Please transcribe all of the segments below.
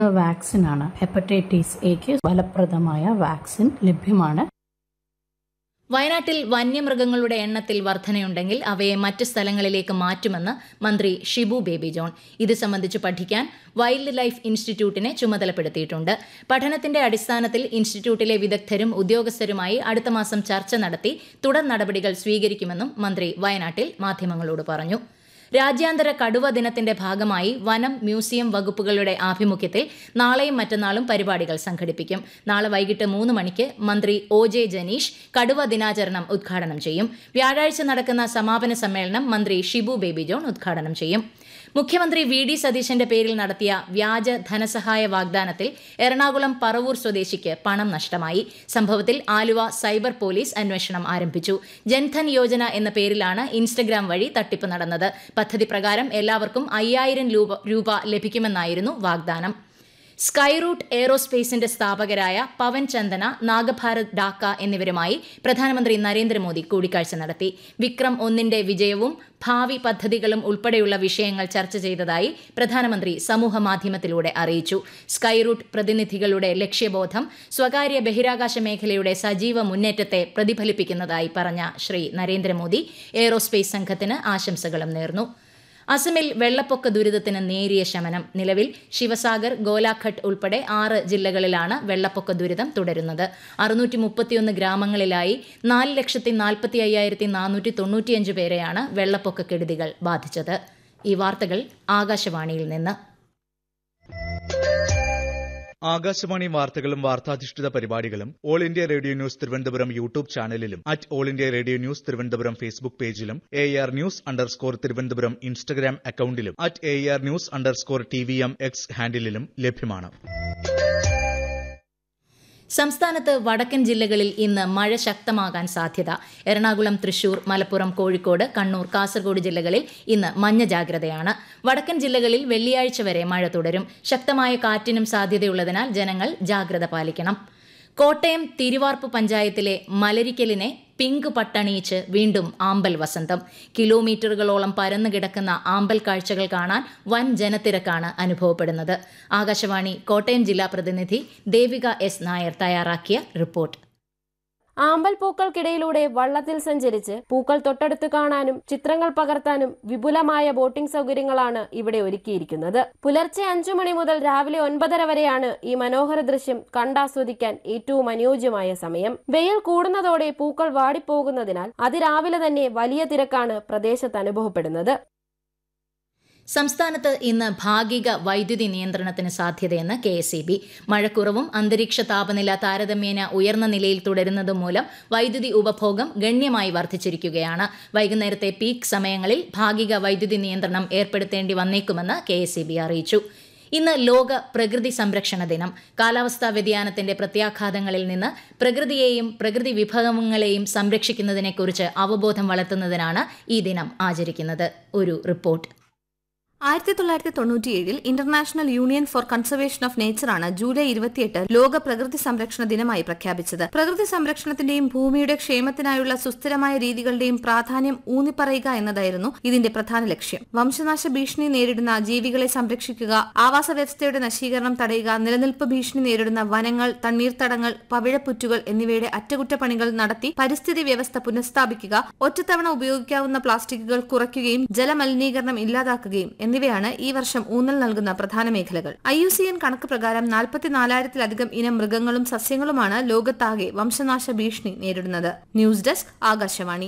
വാക്സിനാണ് ഹെപ്പറ്റൈറ്റിസ് എക്ക് ഫലപ്രദമായ വാക്സിൻ ലഭ്യമാണ് വയനാട്ടിൽ വന്യമൃഗങ്ങളുടെ എണ്ണത്തിൽ വർധനയുണ്ടെങ്കിൽ അവയെ മറ്റ് സ്ഥലങ്ങളിലേക്ക് മാറ്റുമെന്ന് മന്ത്രി ഷിബു ബേബി ജോൺ ഇത് സംബന്ധിച്ച് പഠിക്കാൻ വൈൽഡ് ലൈഫ് ഇൻസ്റ്റിറ്റ്യൂട്ടിനെ ചുമതലപ്പെടുത്തിയിട്ടുണ്ട് പഠനത്തിന്റെ അടിസ്ഥാനത്തിൽ ഇൻസ്റ്റിറ്റ്യൂട്ടിലെ വിദഗ്ധരും ഉദ്യോഗസ്ഥരുമായി അടുത്ത മാസം ചർച്ച നടത്തി തുടർ നടപടികൾ സ്വീകരിക്കുമെന്നും മന്ത്രി വയനാട്ടിൽ മാധ്യമങ്ങളോട് പറഞ്ഞു രാജ്യാന്തര കടുവ ദിനത്തിന്റെ ഭാഗമായി വനം മ്യൂസിയം വകുപ്പുകളുടെ ആഭിമുഖ്യത്തിൽ നാളെയും മറ്റന്നാളും പരിപാടികൾ സംഘടിപ്പിക്കും നാളെ വൈകിട്ട് മൂന്ന് മണിക്ക് മന്ത്രി ഒ ജെ ജനീഷ് കടുവ ദിനാചരണം ഉദ്ഘാടനം ചെയ്യും വ്യാഴാഴ്ച നടക്കുന്ന സമാപന സമ്മേളനം മന്ത്രി ഷിബു ബേബി ജോൺ ഉദ്ഘാടനം ചെയ്യും മുഖ്യമന്ത്രി വി ഡി സതീശന്റെ പേരിൽ നടത്തിയ വ്യാജ ധനസഹായ വാഗ്ദാനത്തിൽ എറണാകുളം പറവൂർ സ്വദേശിക്ക് പണം നഷ്ടമായി സംഭവത്തിൽ ആലുവ സൈബർ പോലീസ് അന്വേഷണം ആരംഭിച്ചു ജൻധൻ യോജന എന്ന പേരിലാണ് ഇൻസ്റ്റഗ്രാം വഴി തട്ടിപ്പ് നടന്നത് പദ്ധതി പ്രകാരം എല്ലാവർക്കും അയ്യായിരം രൂപ ലഭിക്കുമെന്നായിരുന്നു വാഗ്ദാനം സ്കൈറൂട്ട് എയ്റോസ്പേസിന്റെ സ്ഥാപകരായ പവൻ ചന്ദന നാഗഭാരത് ഡാക്ക എന്നിവരുമായി പ്രധാനമന്ത്രി നരേന്ദ്രമോദി കൂടിക്കാഴ്ച നടത്തി വിക്രം ഒന്നിന്റെ വിജയവും ഭാവി പദ്ധതികളും ഉൾപ്പെടെയുള്ള വിഷയങ്ങൾ ചർച്ച ചെയ്തതായി പ്രധാനമന്ത്രി സമൂഹമാധ്യമത്തിലൂടെ അറിയിച്ചു സ്കൈറൂട്ട് പ്രതിനിധികളുടെ ലക്ഷ്യബോധം സ്വകാര്യ ബഹിരാകാശ മേഖലയുടെ സജീവ മുന്നേറ്റത്തെ പ്രതിഫലിപ്പിക്കുന്നതായി പറഞ്ഞ ശ്രീ നരേന്ദ്രമോദി എയ്റോസ്പേസ് സംഘത്തിന് ആശംസകളും നേർന്നു അസമിൽ വെള്ളപ്പൊക്ക ദുരിതത്തിന് നേരിയ ശമനം നിലവിൽ ശിവസാഗർ ഗോലാഘട്ട് ഉൾപ്പെടെ ആറ് ജില്ലകളിലാണ് വെള്ളപ്പൊക്ക ദുരിതം തുടരുന്നത് അറുന്നൂറ്റി മുപ്പത്തിയൊന്ന് ഗ്രാമങ്ങളിലായി നാല് ലക്ഷത്തി നാൽപ്പത്തി അയ്യായിരത്തി നാനൂറ്റി തൊണ്ണൂറ്റിയഞ്ച് പേരെയാണ് വെള്ളപ്പൊക്ക കെടുതികൾ ബാധിച്ചത് ഈ വാർത്തകൾ ആകാശവാണിയിൽ നിന്ന് ആകാശവാണി വാർത്തകളും വാർത്താധിഷ്ഠിത പരിപാടികളും all India radio news Thiruvananthapuram YouTube ചാനലിലും at all India radio news Thiruvananthapuram Facebook പേജിലും A R news underscore Thiruvananthapuram Instagram അക്കൌണ്ടിലും at A R news underscore T V M X ഹാൻഡിലും ലഭ്യമാണ് സംസ്ഥാനത്ത് വടക്കൻ ജില്ലകളിൽ ഇന്ന് മഴ ശക്തമാകാൻ സാധ്യത എറണാകുളം തൃശൂർ മലപ്പുറം കോഴിക്കോട് കണ്ണൂർ കാസർഗോഡ് ജില്ലകളിൽ ഇന്ന് മഞ്ഞ ജാഗ്രതയാണ് വടക്കൻ ജില്ലകളിൽ വെള്ളിയാഴ്ച വരെ മഴ തുടരും ശക്തമായ കാറ്റിനും സാധ്യതയുള്ളതിനാൽ ജനങ്ങൾ ജാഗ്രത പാലിക്കണം കോട്ടയം തിരുവാർപ്പ് പഞ്ചായത്തിലെ മലരിക്കലിനെ പിങ്ക് പട്ടണിയിച്ച് വീണ്ടും ആമ്പൽ വസന്തം കിലോമീറ്ററുകളോളം പരന്നു കിടക്കുന്ന ആമ്പൽ കാഴ്ചകൾ കാണാൻ വൻ ജനത്തിരക്കാണ് അനുഭവപ്പെടുന്നത് ആകാശവാണി കോട്ടയം ജില്ലാ പ്രതിനിധി ദേവിക എസ് നായർ തയ്യാറാക്കിയ റിപ്പോർട്ട് ആമ്പൽ പൂക്കൾക്കിടയിലൂടെ വള്ളത്തിൽ സഞ്ചരിച്ച് പൂക്കൾ തൊട്ടടുത്ത് കാണാനും ചിത്രങ്ങൾ പകർത്താനും വിപുലമായ ബോട്ടിംഗ് സൗകര്യങ്ങളാണ് ഇവിടെ ഒരുക്കിയിരിക്കുന്നത് പുലർച്ചെ അഞ്ചു മണി മുതൽ രാവിലെ ഒൻപതര വരെയാണ് ഈ മനോഹര ദൃശ്യം കണ്ടാസ്വദിക്കാൻ ഏറ്റവും അനുയോജ്യമായ സമയം വെയിൽ കൂടുന്നതോടെ പൂക്കൾ വാടിപ്പോകുന്നതിനാൽ അതിരാവിലെ തന്നെ വലിയ തിരക്കാണ് പ്രദേശത്ത് അനുഭവപ്പെടുന്നത് സംസ്ഥാനത്ത് ഇന്ന് ഭാഗിക വൈദ്യുതി നിയന്ത്രണത്തിന് സാധ്യതയെന്ന് കെ എസ് ഇ ബി മഴക്കുറവും അന്തരീക്ഷ താപനില താരതമ്യേന ഉയർന്ന നിലയിൽ തുടരുന്നതും മൂലം വൈദ്യുതി ഉപഭോഗം ഗണ്യമായി വർദ്ധിച്ചിരിക്കുകയാണ് വൈകുന്നേരത്തെ പീക്ക് സമയങ്ങളിൽ ഭാഗിക വൈദ്യുതി നിയന്ത്രണം ഏർപ്പെടുത്തേണ്ടി വന്നേക്കുമെന്ന് കെ എസ് ഇ ബി അറിയിച്ചു ഇന്ന് ലോക പ്രകൃതി സംരക്ഷണ ദിനം കാലാവസ്ഥാ വ്യതിയാനത്തിന്റെ പ്രത്യാഘാതങ്ങളിൽ നിന്ന് പ്രകൃതിയെയും പ്രകൃതി വിഭവങ്ങളെയും സംരക്ഷിക്കുന്നതിനെക്കുറിച്ച് അവബോധം വളർത്തുന്നതിനാണ് ഈ ദിനം ആചരിക്കുന്നത് ഒരു റിപ്പോർട്ട് ആയിരത്തി തൊള്ളായിരത്തി തൊണ്ണൂറ്റിയേഴിൽ international union for conservation of നേച്ചറാണ് ജൂലൈ ഇരുപത്തിയെട്ട് ലോക പ്രകൃതി സംരക്ഷണ ദിനമായി പ്രഖ്യാപിച്ചത് പ്രകൃതി സംരക്ഷണത്തിന്റെയും ഭൂമിയുടെ ക്ഷേമത്തിനായുള്ള സുസ്ഥിരമായ രീതികളുടെയും പ്രാധാന്യം ഊന്നിപ്പറയുക എന്നതായിരുന്നു ഇതിന്റെ പ്രധാന ലക്ഷ്യം വംശനാശ ഭീഷണി നേരിടുന്ന ജീവികളെ സംരക്ഷിക്കുക ആവാസ വ്യവസ്ഥയുടെ നശീകരണം തടയുക നിലനിൽപ്പ് ഭീഷണി നേരിടുന്ന വനങ്ങൾ തണ്ണീർത്തടങ്ങൾ പവിഴപ്പുറ്റുകൾ എന്നിവയുടെ അറ്റകുറ്റപ്പണികൾ നടത്തി പരിസ്ഥിതി വ്യവസ്ഥ പുനഃസ്ഥാപിക്കുക ഒറ്റത്തവണ ഉപയോഗിക്കാവുന്ന പ്ലാസ്റ്റിക്കുകൾ കുറയ്ക്കുകയും ജലമലിനീകരണം ഇല്ലാതാക്കുകയും എന്നിവയാണ് ഈ വർഷം ഊന്നൽ നൽകുന്ന പ്രധാന മേഖലകൾ ഐ യു സി എൻ കണക്ക് പ്രകാരം നാൽപ്പത്തിനാലായിരത്തിലധികം ഇനം മൃഗങ്ങളും സസ്യങ്ങളുമാണ് ലോകത്താകെ വംശനാശ ഭീഷണി നേരിടുന്നത് ന്യൂസ് ഡെസ്ക് ആകാശവാണി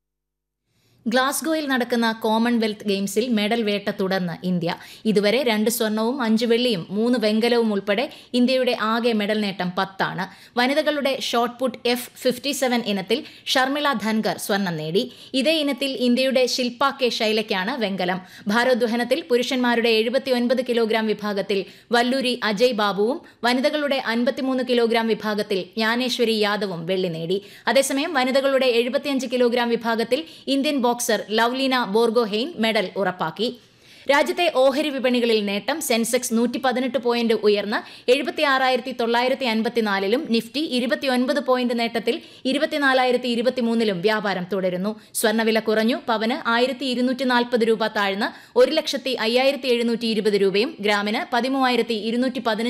ഗ്ലാസ്ഗോയിൽ നടക്കുന്ന കോമൺവെൽത്ത് ഗെയിംസിൽ മെഡൽ വേട്ട തുടർന്ന് ഇന്ത്യ ഇതുവരെ രണ്ട് സ്വർണവും അഞ്ച് വെള്ളിയും മൂന്ന് വെങ്കലവും ഉൾപ്പെടെ ഇന്ത്യയുടെ ആകെ മെഡൽ നേട്ടം പത്താണ് വനിതകളുടെ shot put F fifty seven ഇനത്തിൽ ഷർമിള ധൻകർ സ്വർണം നേടി ഇതേ ഇനത്തിൽ ഇന്ത്യയുടെ ശില്പ കെ ശൈലയ്ക്കാണ് വെങ്കലം ഭാരോദ്വഹനത്തിൽ പുരുഷന്മാരുടെ എഴുപത്തിയൊൻപത് കിലോഗ്രാം വിഭാഗത്തിൽ വല്ലൂരി അജയ് ബാബുവും വനിതകളുടെ അൻപത്തിമൂന്ന് കിലോഗ്രാം വിഭാഗത്തിൽ ജ്ഞാനേശ്വരി യാദവും വെള്ളി നേടി അതേസമയം വനിതകളുടെ എഴുപത്തിയഞ്ച് കിലോഗ്രാം വിഭാഗത്തിൽ Indian boxer Lovlina Borgohain medal ഉറപ്പാക്കി രാജ്യത്തെ ഓഹരി വിപണികളിൽ നേട്ടം സെൻസെക്സ് നൂറ്റി പതിനെട്ട് പോയിന്റ് ഉയർന്ന് എഴുപത്തി ആറായിരത്തി തൊള്ളായിരത്തി അൻപത്തിനാലിലും നിഫ്റ്റി ഇരുപത്തിയൊൻപത് പോയിന്റ് നേട്ടത്തിൽ ഇരുപത്തിനാലായിരത്തി ഇരുപത്തിമൂന്നിലും വ്യാപാരം തുടരുന്നു സ്വർണ്ണവില കുറഞ്ഞു പവന് ആയിരത്തി ഇരുന്നൂറ്റി നാൽപ്പത് രൂപ താഴ്ന്ന് ഒരു ലക്ഷത്തി അയ്യായിരത്തി എഴുന്നൂറ്റി ഇരുപത് രൂപയും ഗ്രാമിന് പതിമൂവായിരത്തി ഇരുന്നൂറ്റി പതിനഞ്ച്